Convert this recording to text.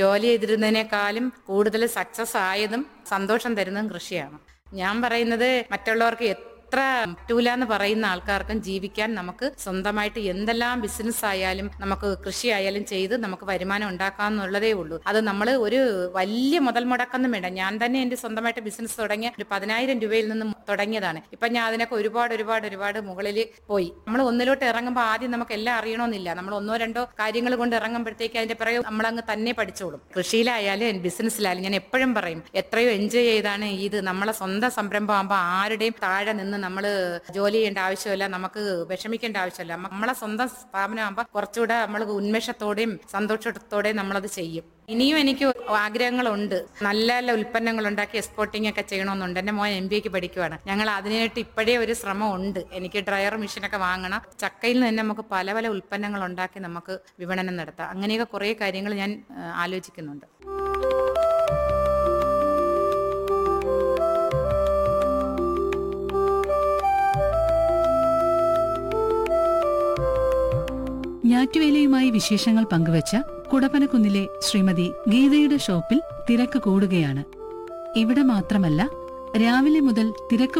ജോലി ചെയ്തിരുന്നതിനേക്കാളും കൂടുതൽ സക്സസ് ആയതും സന്തോഷം തരുന്നതും കൃഷിയാണ് ഞാൻ പറയുന്നത് മറ്റുള്ളവർക്ക് എത്ര പറ്റൂല എന്ന് പറയുന്ന ആൾക്കാർക്കും ജീവിക്കാൻ നമുക്ക് സ്വന്തമായിട്ട് എന്തെല്ലാം ബിസിനസ് ആയാലും നമുക്ക് കൃഷി ആയാലും ചെയ്ത് നമുക്ക് വരുമാനം ഉണ്ടാക്കാമെന്നുള്ളതേ ഉള്ളൂ അത് നമ്മൾ ഒരു വലിയ മുതൽ മുടക്കൊന്നും വേണ്ട ഞാൻ തന്നെ എന്റെ സ്വന്തമായിട്ട് ബിസിനസ് തുടങ്ങിയ ഒരു പതിനായിരം രൂപയിൽ നിന്ന് തുടങ്ങിയതാണ് ഇപ്പൊ ഞാൻ അതിനൊക്കെ ഒരുപാട് ഒരുപാട് ഒരുപാട് മുകളിൽ പോയി നമ്മൾ ഒന്നിലോട്ട് ഇറങ്ങുമ്പോൾ ആദ്യം നമുക്ക് എല്ലാം അറിയണമെന്നില്ല നമ്മൾ ഒന്നോ രണ്ടോ കാര്യങ്ങൾ കൊണ്ട് ഇറങ്ങുമ്പോഴത്തേക്ക് അതിന്റെ പിറകെ നമ്മളങ്ങ് തന്നെ പഠിച്ചോളും കൃഷിയിലായാലും ബിസിനസ്സിലായാലും ഞാൻ എപ്പോഴും പറയും എത്രയോ എൻജോയ് ചെയ്താണ് ഇത് നമ്മളെ സ്വന്തം സംരംഭം ആകുമ്പോൾ ആരുടെയും താഴെ നിന്ന് നമ്മൾ ജോലി ചെയ്യേണ്ട ആവശ്യമില്ല നമുക്ക് വിഷമിക്കേണ്ട ആവശ്യമില്ല നമ്മളെ സ്വന്തം സ്ഥാപനമാകുമ്പോൾ കുറച്ചുകൂടെ നമ്മൾ ഉന്മേഷത്തോടെയും സന്തോഷത്തോടെയും നമ്മളത് ചെയ്യും ഇനിയും എനിക്ക് ആഗ്രഹങ്ങളുണ്ട് നല്ല നല്ല ഉൽപ്പന്നങ്ങൾ ഉണ്ടാക്കി എക്സ്പോർട്ടിംഗ് ഒക്കെ ചെയ്യണമെന്നുണ്ട് എന്റെ മോൻ എം ബി എക്ക് പഠിക്കുവാണ് ഞങ്ങൾ അതിനായിട്ട് ഇപ്പോഴേ ഒരു ശ്രമം ഉണ്ട് എനിക്ക് ഡ്രയർ മെഷീനൊക്കെ വാങ്ങണം ചക്കയിൽ നിന്ന് തന്നെ നമുക്ക് പല പല ഉൽപ്പന്നങ്ങൾ ഉണ്ടാക്കി നമുക്ക് വിപണനം നടത്താം അങ്ങനെയൊക്കെ കുറേ കാര്യങ്ങൾ ഞാൻ ആ, ആലോചിക്കുന്നുണ്ട് ഞാറ്റുവേലയുമായി വിശേഷങ്ങൾ പങ്കുവച്ച കുടപ്പനക്കുന്നിലെ ശ്രീമതി ഗീതയുടെ ഷോപ്പിൽ തിരക്ക് കൂടുകയാണ് ഇവിടെ മാത്രമല്ല രാവിലെ മുതൽ തിരക്ക്